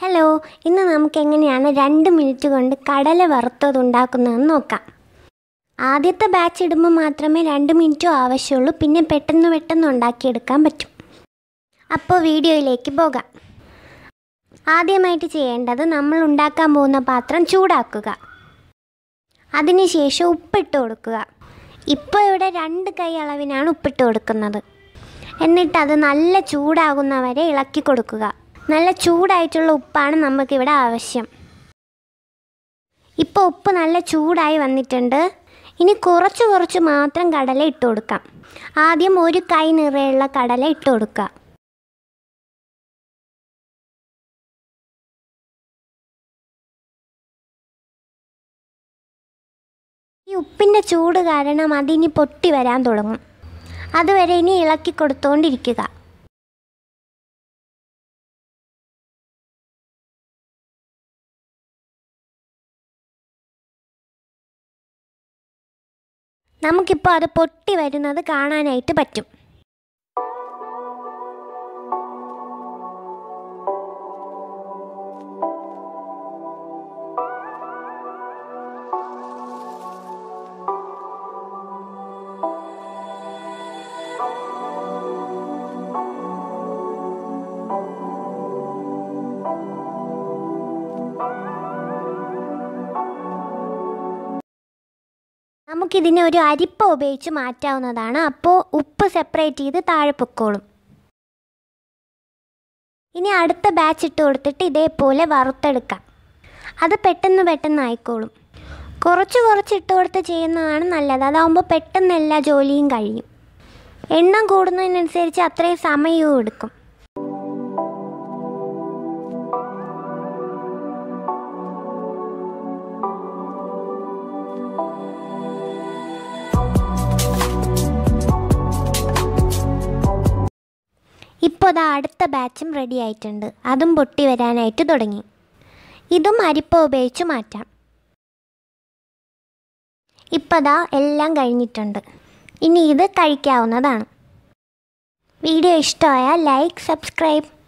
hello ഇന്ന് നമുക്ക് എങ്ങനെയാണ് രണ്ട് മിനിറ്റ് കൊണ്ട് കടല വറുത്തത് ഉണ്ടാക്കുന്നതെന്ന് നോക്കാം ആദ്യത്തെ ബാച്ച് ഇടുമ്പോൾ മാത്രമേ രണ്ട് മിനിറ്റും ആവശ്യമുള്ളൂ പിന്നെ പെട്ടെന്ന് പെട്ടെന്ന് ഉണ്ടാക്കിയെടുക്കാൻ പറ്റും അപ്പോൾ വീഡിയോയിലേക്ക് പോകാം ആദ്യമായിട്ട് ചെയ്യേണ്ടത് നമ്മൾ ഉണ്ടാക്കാൻ പോകുന്ന പാത്രം ചൂടാക്കുക അതിനുശേഷം ഉപ്പിട്ട് കൊടുക്കുക ഇപ്പോൾ ഇവിടെ രണ്ട് കൈ അളവിനാണ് ഉപ്പിട്ട് കൊടുക്കുന്നത് എന്നിട്ട് അത് നല്ല ചൂടാകുന്നവരെ ഇളക്കി കൊടുക്കുക നല്ല ചൂടായിട്ടുള്ള ഉപ്പാണ് നമുക്കിവിടെ ആവശ്യം ഇപ്പോൾ ഉപ്പ് നല്ല ചൂടായി വന്നിട്ടുണ്ട് ഇനി കുറച്ച് കുറച്ച് മാത്രം കടല ഇട്ട് കൊടുക്കാം ആദ്യം ഒരു കൈ നിറയുള്ള കടല ഇട്ട് കൊടുക്കുക ഈ ഉപ്പിൻ്റെ ചൂട് കാരണം അതിനി പൊട്ടി വരാൻ തുടങ്ങും അതുവരെ ഇനി ഇളക്കി കൊടുത്തുകൊണ്ടിരിക്കുക നമുക്കിപ്പോൾ അത് പൊട്ടി വരുന്നത് കാണാനായിട്ട് പറ്റും നമുക്കിതിനെ ഒരു അരിപ്പ ഉപയോഗിച്ച് മാറ്റാവുന്നതാണ് അപ്പോൾ ഉപ്പ് സെപ്പറേറ്റ് ചെയ്ത് താഴെ പൊക്കോളും ഇനി അടുത്ത ബാച്ച് ഇട്ട് കൊടുത്തിട്ട് ഇതേപോലെ വറുത്തെടുക്കാം അത് പെട്ടെന്ന് പെട്ടെന്ന് ആയിക്കോളും കുറച്ച് കുറച്ച് ഇട്ട് കൊടുത്ത് ചെയ്യുന്നതാണ് നല്ലത് അതാവുമ്പോൾ പെട്ടെന്ന് എല്ലാ ജോലിയും കഴിയും എണ്ണം കൂടുന്നതിനനുസരിച്ച് അത്രയും സമയവും എടുക്കും ഇപ്പോൾ ദാ അടുത്ത ബാച്ചും റെഡി ആയിട്ടുണ്ട് അതും പൊട്ടി വരാനായിട്ട് തുടങ്ങി ഇതും അരിപ്പ ഉപയോഗിച്ച് മാറ്റാം ഇപ്പോൾ ദാ എല്ലാം കഴിഞ്ഞിട്ടുണ്ട് ഇനി ഇത് കഴിക്കാവുന്നതാണ് വീഡിയോ ഇഷ്ടമായാൽ ലൈക്ക് സബ്സ്ക്രൈബ്